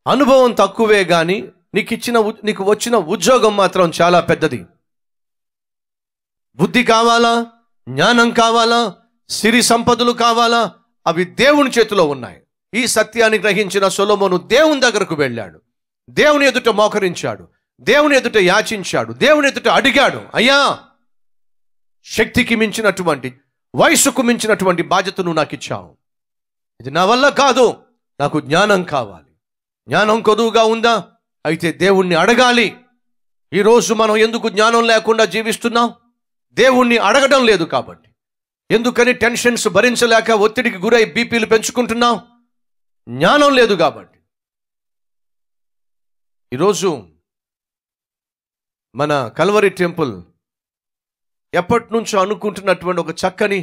అనుభవం తక్కువే కానీ నీకు ఇచ్చిన ఉ- నీకు వచ్చిన ఉద్యోగం మాత్రం చాలా పెద్దది బుద్ధి కావాలా జ్ఞానం కావాలా సిరి సంపదలు కావాలా అవి దేవుని చేతిలో ఉన్నాయి ఈ సత్యాన్ని గ్రహించిన సొలొమోను దేవుని దగ్గరకు వెళ్ళాడు దేవుని ఎదుట మోకరించాడు దేవుని ఎదుట యాచించాడు దేవుని ఎదుట అడిగాడు అయ్యా శక్తికి మించినటువంటి వయసుకు మించినటువంటి బాధ్యతను నాకు ఇచ్చావు ఇది నా వల్ల కాదు నాకు జ్ఞానం కావాలి జ్ఞానం కొదువుగా ఉందా అయితే దేవుణ్ణి అడగాలి ఈరోజు మనం ఎందుకు జ్ఞానం లేకుండా జీవిస్తున్నాం దేవుణ్ణి అడగడం లేదు కాబట్టి ఎందుకని టెన్షన్స్ భరించలేక ఒత్తిడికి గురై బీపీలు పెంచుకుంటున్నాం జ్ఞానం లేదు కాబట్టి ఈరోజు మన కల్వరి టెంపుల్ ఎప్పటి నుంచో అనుకుంటున్నటువంటి ఒక చక్కని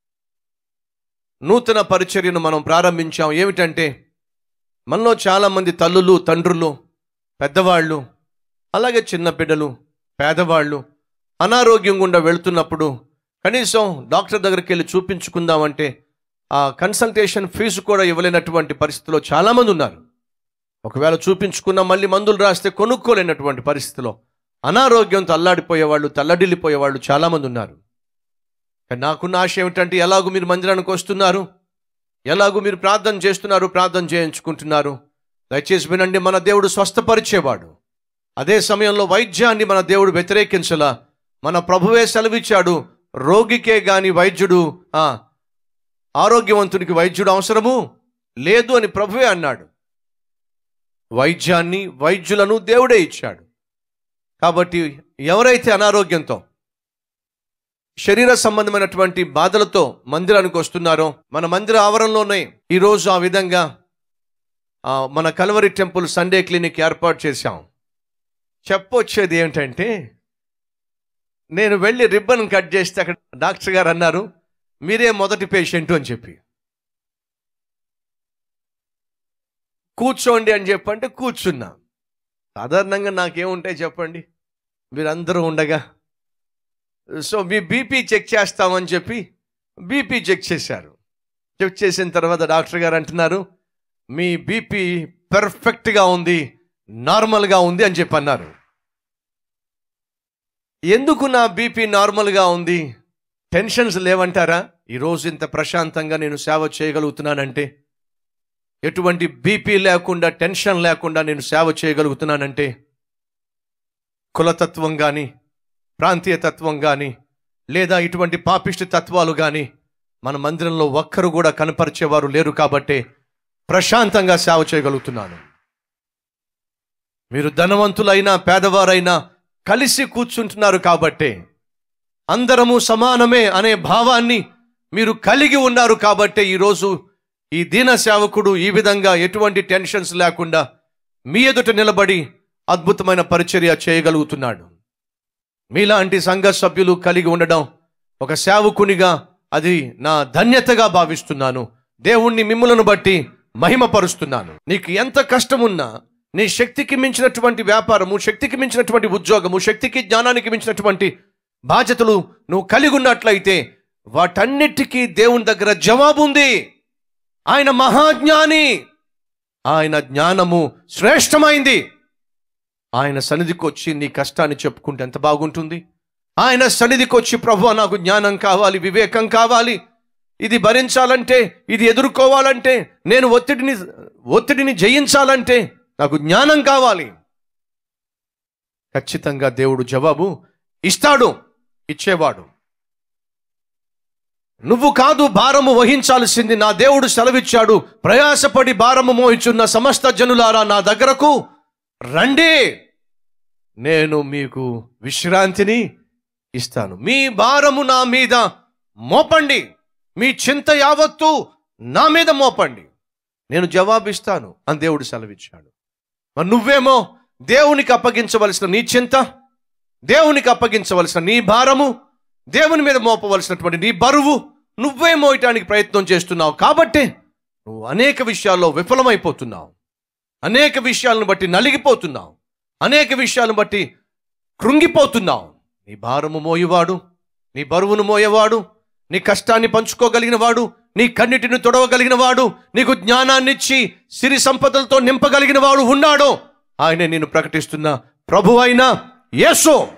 నూతన పరిచర్యను మనం ప్రారంభించాం ఏమిటంటే మనలో చాలామంది తల్లులు తండ్రులు పెద్దవాళ్ళు అలాగే చిన్న బిడ్డలు పేదవాళ్ళు అనారోగ్యం గుండా వెళుతున్నప్పుడు కనీసం డాక్టర్ దగ్గరికి వెళ్ళి చూపించుకుందామంటే ఆ కన్సల్టేషన్ ఫీజు కూడా ఇవ్వలేనటువంటి పరిస్థితిలో చాలామంది ఉన్నారు ఒకవేళ చూపించుకున్న మళ్ళీ మందులు రాస్తే కొనుక్కోలేనటువంటి పరిస్థితిలో అనారోగ్యంతో అల్లాడిపోయేవాళ్ళు తల్లడిల్లిపోయేవాళ్ళు చాలామంది ఉన్నారు కానీ నాకున్న ఆశ ఏమిటంటే ఎలాగూ మీరు మందిరానికి వస్తున్నారు ఎలాగూ మీరు ప్రార్థన చేస్తున్నారు ప్రార్థన చేయించుకుంటున్నారు దయచేసి వినండి మన దేవుడు స్వస్థపరిచేవాడు అదే సమయంలో వైద్యాన్ని మన దేవుడు వ్యతిరేకించలా మన ప్రభువే సెలవిచ్చాడు రోగికే గాని వైద్యుడు ఆ, ఆరోగ్యవంతునికి వైద్యుడు అవసరము లేదు అని ప్రభువే అన్నాడు వైద్యాన్ని వైద్యులను దేవుడే ఇచ్చాడు కాబట్టి ఎవరైతే అనారోగ్యంతో శరీర సంబంధమైనటువంటి బాధలతో మందిరానికి వస్తున్నారో మన మందిర ఆవరణలోనే ఈరోజు ఆ విధంగా ఆ, మన కల్వరి టెంపుల్ సండే క్లినిక్ ఏర్పాటు చేశాం చెప్పొచ్చేది ఏమిటంటే నేను వెళ్ళి రిబ్బన్ కట్ చేస్తే అక్కడ డాక్టర్ గారు అన్నారు మీరే మొదటి పేషెంట్ అని చెప్పి కూర్చోండి అని చెప్పంటే కూర్చున్నా సాధారణంగా నాకేముంటాయి చెప్పండి మీరందరూ ఉండగా సో మీ బీపీ చెక్ చేస్తామని చెప్పి బీపీ చెక్ చేశారు చెక్ చేసిన తర్వాత డాక్టర్ గారు అంటున్నారు మీ బీపీ పర్ఫెక్ట్గా ఉంది నార్మల్గా ఉంది అని చెప్పి అన్నారు ఎందుకు నా బీపీ నార్మల్గా ఉంది టెన్షన్స్ లేవంటారా ఈరోజు ఇంత ప్రశాంతంగా నేను సేవ చేయగలుగుతున్నానంటే ఎటువంటి బీపీ లేకుండా టెన్షన్ లేకుండా నేను సేవ చేయగలుగుతున్నానంటే కులతత్వం కానీ ప్రాంతీయ తత్వం కానీ లేదా ఇటువంటి పాపిష్టి తత్వాలు కానీ మన మందిరంలో ఒక్కరు కూడా కనపరిచేవారు లేరు కాబట్టే ప్రశాంతంగా సేవ చేయగలుగుతున్నాను మీరు ధనవంతులైనా పేదవారైనా కలిసి కూర్చుంటున్నారు కాబట్టే అందరము సమానమే అనే భావాన్ని మీరు కలిగి ఉన్నారు కాబట్టే ఈరోజు ఈ దీన సేవకుడు ఈ విధంగా ఎటువంటి టెన్షన్స్ లేకుండా మీ ఎదుట నిలబడి అద్భుతమైన పరిచర్య చేయగలుగుతున్నాడు మీలాంటి సంఘ సభ్యులు కలిగి ఉండడం ఒక సేవకునిగా అది నా ధన్యతగా భావిస్తున్నాను దేవుణ్ణి మిమ్ములను బట్టి మహిమపరుస్తున్నాను నీకు ఎంత కష్టమున్నా నీ శక్తికి మించినటువంటి వ్యాపారము శక్తికి మించినటువంటి ఉద్యోగము శక్తికి జ్ఞానానికి మించినటువంటి బాధ్యతలు నువ్వు కలిగి ఉన్నట్లయితే వాటన్నిటికీ దేవుని దగ్గర జవాబు ఉంది ఆయన మహాజ్ఞాని ఆయన జ్ఞానము శ్రేష్టమైంది ఆయన సన్నిధికి వచ్చి నీ కష్టాన్ని చెప్పుకుంటే ఎంత బాగుంటుంది ఆయన సన్నిధికి వచ్చి ప్రభు నాకు జ్ఞానం కావాలి వివేకం కావాలి ఇది భరించాలంటే ఇది ఎదుర్కోవాలంటే నేను ఒత్తిడిని ఒత్తిడిని జయించాలంటే నాకు జ్ఞానం కావాలి ఖచ్చితంగా దేవుడు జవాబు ఇస్తాడు ఇచ్చేవాడు నువ్వు కాదు భారము వహించాల్సింది నా దేవుడు సెలవిచ్చాడు ప్రయాసపడి భారము మోహించున్న సమస్త జనులారా నా దగ్గరకు రండి నేను మీకు విశ్రాంతిని ఇస్తాను మీ భారము నా మీద మోపండి మీ చింత యావత్తు నా మీద మోపండి నేను జవాబిస్తాను అని దేవుడు సెలవిచ్చాడు మరి నువ్వేమో దేవునికి అప్పగించవలసిన నీ చింత దేవునికి అప్పగించవలసిన నీ భారము దేవుని మీద మోపవలసినటువంటి నీ బరువు నువ్వే మోయటానికి ప్రయత్నం చేస్తున్నావు కాబట్టి నువ్వు అనేక విషయాల్లో విఫలమైపోతున్నావు అనేక విషయాలను బట్టి నలిగిపోతున్నావు అనేక విషయాలను బట్టి కృంగిపోతున్నావు నీ భారము మోయేవాడు నీ బరువును మోయేవాడు నీ కష్టాన్ని పంచుకోగలిగిన వాడు నీ కన్నిటిని తొడవగలిగిన వాడు నీకు జ్ఞానాన్నిచ్చి సిరి సంపదలతో నింపగలిగిన వాడు ఉన్నాడో ఆయన నేను ప్రకటిస్తున్న ప్రభు అయిన యేసు